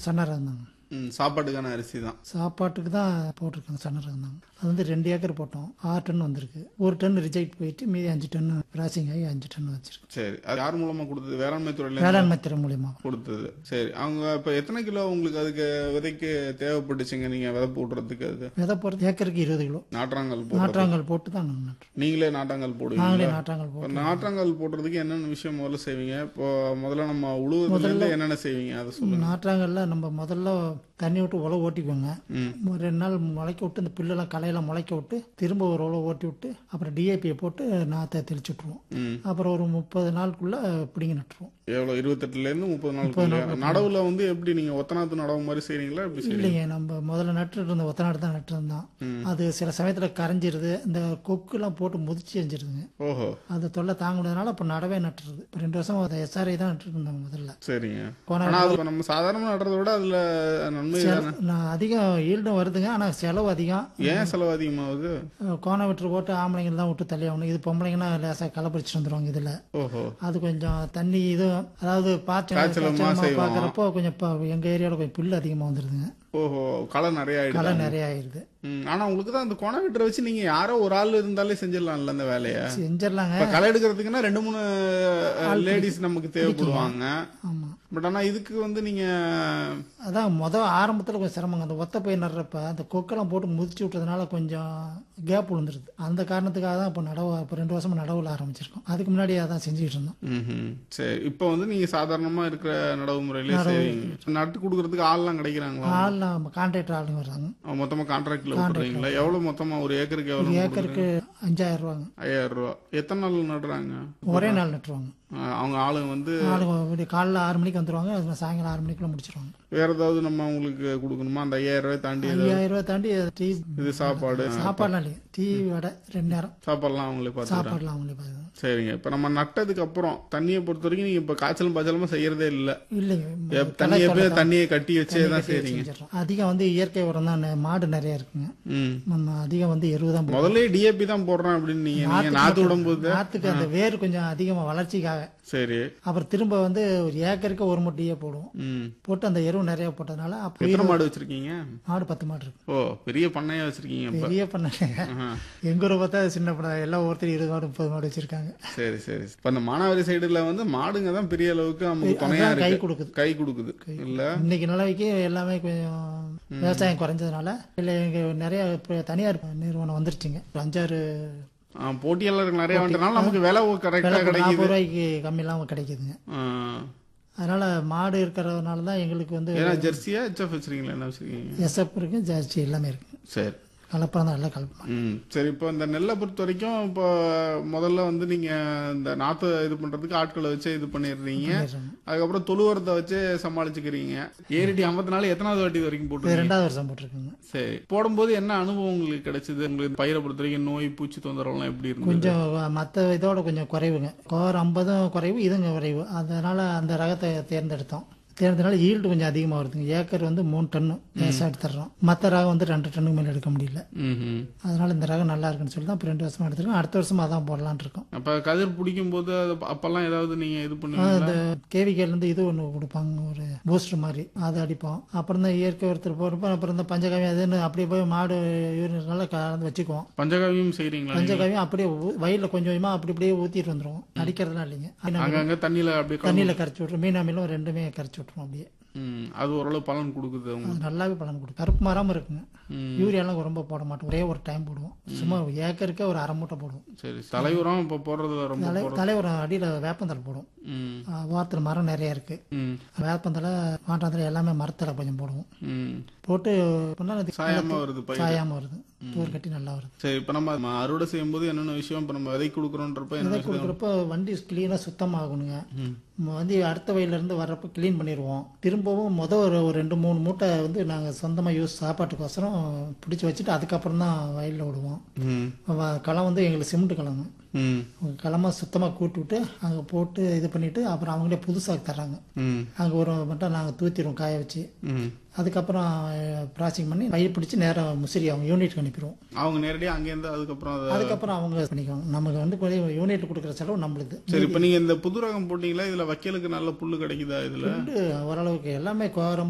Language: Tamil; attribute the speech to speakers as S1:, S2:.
S1: சன்ன ரகம் தாங்க
S2: ம், சாப்பாட்டுக்கான அரிசி தான்
S1: சாப்பாட்டுக்கு தான் போட்டிருக்காங்க சன்ன ரகம் தாங்க அது வந்து ரெண்டு ஏக்கர் போட்டோம் ஆறு டன் வந்திருக்கு ஒரு டன் ரிஜெக்ட் போயிட்டு மீதி அஞ்சு டன் கிராசிங் ஆகி அஞ்சு டன் வச்சிருக்கு
S2: சரி அது யார் மூலமா கொடுத்தது வேளாண்மை துறையில
S1: வேளாண்மை துறை மூலியமா
S2: கொடுத்தது சரி அவங்க இப்ப எத்தனை கிலோ உங்களுக்கு அதுக்கு விதைக்கு தேவைப்பட்டுச்சுங்க நீங்க விதை போடுறதுக்கு அது
S1: விதை போடுறது ஏக்கருக்கு இருபது கிலோ
S2: நாற்றாங்கல் போடுறது
S1: நாற்றாங்கல் போட்டு தான் நாங்கள் நட்டுறோம்
S2: நீங்களே நாட்டாங்கல் போடுவீங்க
S1: நாங்களே நாற்றாங்கல்
S2: இப்ப
S1: போட்டு
S2: நாற்றாங்கல் போடுறதுக்கு என்னென்ன விஷயம் முதல்ல செய்வீங்க இப்போ முதல்ல நம்ம உழுவுறதுல இருந்து என்னென்ன செய்வீங்க அதை சொல்லுங்க
S1: நாற்றாங்கல்ல நம்ம முதல்ல தண்ணி விட்டு உழவு ஓட்டிக்குவோங்க
S2: ம்.
S1: ஒரு ரெண்டு நாள் முளைக்க விட்டு இந்த புல்லெல்லாம் களையெல்லாம் முளைக்க விட்டு திரும்ப ஒரு உழவு ஓட்டி விட்டு அப்புறம் டிஏபியை போட்டு நாற்றை தெளிச்சு விட்ருவோம்
S2: ம்.
S1: அப்புறம் ஒரு முப்பது நாளுக்குள்ள பிடிங்கி நட்டுருவோம்
S2: எவ்வளவு இருபத்தெட்டுல இருந்து முப்பது நாளுக்குள்ள நடவுல வந்து எப்படி நீங்க ஒத்த நாத்து நடவு மாதிரி செய்றீங்களா எப்படி செய்றீங்க
S1: இல்லைங்க நம்ம முதல்ல நட்டுட்டு இருந்த ஒத்த நாடு தான் நட்டுருந்தோம் அது சில சமயத்துல கரைஞ்சிருது இந்த கொக்குலாம் போட்டு முதிச்சு எஞ்சிருதுங்க
S2: ஓஹோ
S1: அது தொல்லை தாங்க முடியாதனால இப்போ நடவே நட்டுருது இப்போ ரெண்டு வருஷம் அதை எஸ்ஆர்ஐ தான் நட்டுட்டு இருந்தோம் முதல்ல
S2: சரிங்க
S1: கோண
S2: ஆனா அது நம்ம சாதாரண நடுறதை விட அதுல நன்மை தானே
S1: நான் அதிகம் ஈல்டும் வருதுங்க ஆனால் செலவு அதிகம்
S2: ஏன் செலவு அதிகமாகுது
S1: கோணம் விட்டு போட்டு ஆம்பளைங்க தான் விட்டு தள்ளி ஆகணும் இது பொம்பளைங்கன்னா லேசாக களை பிடிச்சிட்டு வந்துருவாங்க இதில்
S2: ஓஹோ
S1: அது கொஞ்சம் தண்ணி இதுவும் அதாவது பாய்ச்சல்
S2: காய்ச்சலமா
S1: காய்ச்சலமா
S2: செய்வோம்.
S1: பார்க்குறப்போ கொஞ்சம் இப்போ எங்கள் ஏரியாவில் கொஞ்சம் புல் அதிகமாக வந்துருதுங்க
S2: ஓஹோ களை நிறைய ஆயிடுது
S1: களை நிறைய ஆயிடுது
S2: ம், ஆனா உங்களுக்கு தான் அந்த கொண வெட்டுற வச்சு நீங்க யாரோ ஒரு ஆள் இருந்தாலே செஞ்சிடலாம்ல அந்த வேலையை
S1: செஞ்சிடலாங்க
S2: இப்ப களை எடுக்கிறதுக்குன்னா ரெண்டு மூணு லேடிஸ் நமக்கு தேவைப்படுவாங்க
S1: ஆமாம்
S2: பட் ஆனா இதுக்கு வந்து நீங்க
S1: அதான் மொதல் ஆரம்பத்தில் கொஞ்சம் சிரமங்க அந்த ஒத்த பயிர் நடுறப்ப அந்த கொக்கெல்லாம் போட்டு முதிச்சு விட்டதுனால கொஞ்சம் கேப் விழுந்துருது அந்த காரணத்துக்காக தான் இப்போ நடவு இப்போ ரெண்டு வருஷமா நடவுல ஆரம்பிச்சிருக்கோம் அதுக்கு முன்னாடி அதான் செஞ்சுக்கிட்டு இருந்தோம்
S2: ம்ஹும். சரி இப்போ வந்து நீங்க சாதாரணமா இருக்கிற நடவு முறையிலே செய்வீங்க நட்டு கொடுக்கறதுக்கு ஆள்லாம் கிடைக்கிறாங்களா
S1: ஆள் நம்ம கான்ட்ராக்டர் ஆளுங்க வர்றாங்க
S2: அஹ் மொத்தமா கான்ட்ராக்ட்ல விட்டுறீங்களா எவ்வளவு மொத்தமா ஒரு ஏக்கருக்கு
S1: ஒரு
S2: எவ்வளவு
S1: ஏக்கருக்கு அஞ்சாயிரம் ரூபாங்க
S2: ஐயாயிரம் ரூபா எத்தனை நாள் நடுறாங்க
S1: ஒரே நாள் நட்டுருவாங்க
S2: அஹ் அவங்க ஆளுங்க வந்து
S1: ஆளுங்க விடிய காலைல ஆறு மணிக்கு வந்துருவாங்க அது சாயங்காலம் ஆறு மணிக்குள்ள முடிச்சிருவாங்க
S2: வேற ஏதாவது நம்ம அவங்களுக்கு கொடுக்கணுமா அந்த ஐயாயிரம் ரூபாய் தாண்டி ஏதாவது
S1: ஐயாயிரம் ரூபாய் தாண்டி டீ
S2: இது சாப்பாடு
S1: சாப்பாடுலாம் இல்லைங்க டீ வடை ரெண்டு நேரம்
S2: சாப்பாடுலாம் அவங்களே பார்த்துக்கிறாங்க
S1: சாப்பாடுலாம் அவங்களே பார்த்துக்கணும்
S2: சரிங்க இப்ப நம்ம நட்டதுக்கு அப்புறம் தண்ணியை பொறுத்த வரைக்கும் நீங்க இப்ப காய்ச்சலும் பாய்ச்சலுமா செய்யறதே இல்ல
S1: இல்லைங்க
S2: எப்- தண்ணி எப்பயும் தண்ணியை கட்டி வச்சே தான் செய்றீங்க
S1: செஞ்சிடறோம் அதிகம் வந்து இயற்கை உரம் தான் நெ- மாடு நிறைய இருக்குங்க
S2: ம்
S1: நம்ம அதிகம் வந்து எருவு தான் போடுறோம்.
S2: முதல்ல டிஏபி தான் போடுறேன் அப்படின்னு நீங்க நீங்க நாத்து விடும்போது
S1: நாத்துக்கு அந்த வேர் கொஞ்சம் அதிகமாக வளர்ச்சிக்காக
S2: சரி
S1: அப்புறம் திரும்ப வந்து ஒரு ஏக்கருக்கு ஒரு முட்டையே போடுவோம்
S2: ம்
S1: போட்டு அந்த எருவு நிறைய போட்டதுனால அப்போ
S2: எத்தனை மாடு வச்சிருக்கீங்க
S1: மாடு பத்து மாடு இருக்கு
S2: ஓ பெரிய பண்ணையா வச்சிருக்கீங்க இப்ப
S1: பெரிய பண்ணல
S2: ஆஹா.
S1: எங்க ஊரை பார்த்தா சின்ன பண்ண எல்லாம் ஒருத்தர் இருபது மாடு முப்பது மாடு வச்சிருக்காங்க
S2: சரி சரி இப்ப இந்த மானாவாரி சைடுல வந்து மாடுங்க தான் பெரிய அளவுக்கு நமக்கு துணையா
S1: அதான் கை
S2: இருக்கு
S1: கொடுக்குது
S2: கை கொடுக்குது இல்ல
S1: இன்னைக்கு நிலைமைக்கு எல்லாமே கொஞ்சம் விவசாயம் குறைஞ்சதுனால இல்லை எங்க நிறைய இப்போ தனியார் நிறுவனம் வந்துருச்சுங்க ஒரு அஞ்சாறு
S2: ஆ, போட்டியாளர்கள் நிறைய வந்துட்டனால நமக்கு விலை கரெக்டா
S1: விலை
S2: கிடைக்குது
S1: நாற்பது ரூபாய்க்கு கம்மியெல்லாம் கிடைக்குதுங்க
S2: ஆ.
S1: அதனால மாடு இருக்கிறதுனால தான் எங்களுக்கு வந்து
S2: ஏன்னா ஜெர்சியா ஹெச்எஃப் வச்சிருக்கீங்களா என்ன வச்சிருக்கீங்க
S1: எஸ்எப் இருக்கு ஜாஸ்தி எல்லாமே இருக்கு
S2: சரி
S1: கலப்படம் தான் நல்லா கலப்படம்
S2: ம் சரி இப்போ இந்த நெல்லை பொறுத்த வரைக்கும் இப்போ முதல்ல வந்து நீங்க இந்த நாத்து இது பண்றதுக்கு ஆட்களை வச்சு இது பண்ணிடுறீங்க அதுக்கப்புறம் தொழுவரத்தை வச்சு சமாளிச்சுக்கிறீங்க ஏறிடி ஐம்பத்தி நாலு எத்தனாவது வாட்டி வரைக்கும்
S1: இது
S2: போட்டு
S1: ரெண்டாவது வருஷம் போட்டிருக்குங்க
S2: சரி போடும்போது என்ன அனுபவம் உங்களுக்கு கிடைச்சது உங்களுக்கு பயிரை பொறுத்த வரைக்கும் நோய் பூச்சி தொந்தரவுலாம் எப்படி இருந்தது
S1: கொஞ்சம் மற்ற இதோட கொஞ்சம் குறைவுங்க கோர் ஐம்பதும் குறைவு இதுங்க குறைவு அதனால அந்த ரகத்தை தேர்ந்தெடுத்தோம் தேர்ந்ததுனால ஈல்டு கொஞ்சம் அதிகமாக வருதுங்க ஏக்கர் வந்து மூணு டன்னு லேசாக எடுத்துடுறோம் மற்ற ரகம் வந்து ரெண்டு டன்னுக்கு மேலே எடுக்க முடியல
S2: ம்ஹும்.
S1: அதனால இந்த ரகம் நல்லா இருக்குன்னு சொல்லி தான் இப்போ ரெண்டு வருஷமா எடுத்துருக்கோம் அடுத்த வருஷம் அதான் போடலான்னு இருக்கோம்
S2: அப்ப கதிர் பிடிக்கும் போது அது அப்பெல்லாம் ஏதாவது நீங்க இது பண்ணுவீங்களா
S1: அந்த கேவிகேலேருந்து இது ஒன்று கொடுப்பாங்க ஒரு பூஸ்டர் மாதிரி அதை அடிப்போம் அப்புறம் தான் இயற்கை ஒருத்தர் போகிறப்ப அப்புறம் இந்த பஞ்சகாவி அதுன்னு அப்படியே போய் மாடு யூரினால கலந்து வச்சுக்குவோம்
S2: பஞ்சகாவியம் செய்றீங்களா
S1: பஞ்சகாவியம் அப்படியே ஊ- வயல்ல கொஞ்சம் கொஞ்சமா அப்படி அப்படியே ஊத்திட்டு வந்துருவோம் அடிக்கிறதுலாம் இல்லைங்க
S2: அங்கங்க தண்ணியில அப்படியே கலந்து-
S1: தண்ணியில கரைச்சி விட்டுரும் மீன் அமிலம் ரெண்டுமே கரைச்சி விட்டுரும் அப்படியே
S2: ம், அது ஓரளவு பலன் கொடுக்குது உங்களுக்கு
S1: அது நல்லாவே பலன் கொடுக்கும் கருப்பு மரம் இருக்குங்க
S2: ம்.
S1: யூரியாலாம் ரொம்ப போட மாட்டோம் ஒரே ஒரு டைம் போடுவோம் சும்மா ஏக்கருக்கே ஒரு அரை மூட்டை போடுவோம்
S2: சரி தலைவரம் இப்ப போடுறதுல ரொம்ப
S1: தலை
S2: போடுறது
S1: தலைவர் அடியில் வேப்பந்தலை போடுவோம்
S2: ம்,
S1: வாரத்தில் மரம் நிறைய இருக்கு
S2: ம்,
S1: வேப்பந்தலை மாட்டாந்தலை எல்லாமே மரத்தில் கொஞ்சம் போடுவோம்
S2: ம்.
S1: போட்டு பண்ணா அது
S2: சாயமா வருது பயிர்
S1: சாயாம வருது தூர் கட்டி நல்லா வருது
S2: சரி இப்ப நம்ம ம- அறுவடை செய்யும்போது என்னென்ன விஷயம் இப்ப நம்ம விதை கொடுக்குறோன்றப்ப என்ன
S1: விதை
S2: விஷயம்
S1: கொடுக்குறப்ப வண்டி கிளீனாக சுத்தமாகணுங்க நம்ம வந்து அடுத்த வயல்ல இருந்து வர்றப்ப க்ளீன் பண்ணிடுவோம் திரும்பவும் முத ஒரு ஒரு ரெண்டு மூணு மூட்டை வந்து நாங்கள் சொந்தமாக யூஸ் சாப்பாட்டுக்கோசரம் பிடிச்சி வச்சுட்டு அதுக்கப்புறம் தான் வயலில் விடுவோம்
S2: ம்,
S1: வ- களம் வந்து எங்களுக்கு சிமெண்ட் களங்க
S2: ம்,
S1: களமாக சுத்தமாக கூட்டி விட்டு அங்கே போட்டு இது பண்ணிட்டு அப்புறம் அவங்களே புதுசாக தர்றாங்க
S2: ம்,
S1: அங்கே ஒரு மட்டும் நாங்கள் தூத்திடுவோம் காய வச்சு
S2: ம்.
S1: அதுக்கப்புறம் ப்ராசிங் பண்ணி வயிறு பிடிச்சி நேராக முசிறி அவங்க யூனிட்டுக்கு அனுப்பிடுவோம்
S2: அவங்க நேரடியா அங்கேருந்து அதுக்கப்புறம் அதை
S1: அதுக்கப்புறம் அவங்க பண்ணிக்குவாங்க நமக்கு வந்து யூனிட் கொடுக்குற செலவு நம்மளுது
S2: சரி இப்ப நீங்க இந்த புது ரகம் போட்டீங்களா இதுல வைக்கலுக்கு நல்ல புல்லு கிடைக்குதா இதுல
S1: புல்லு ஓரளவுக்கு எல்லாமே கோரம்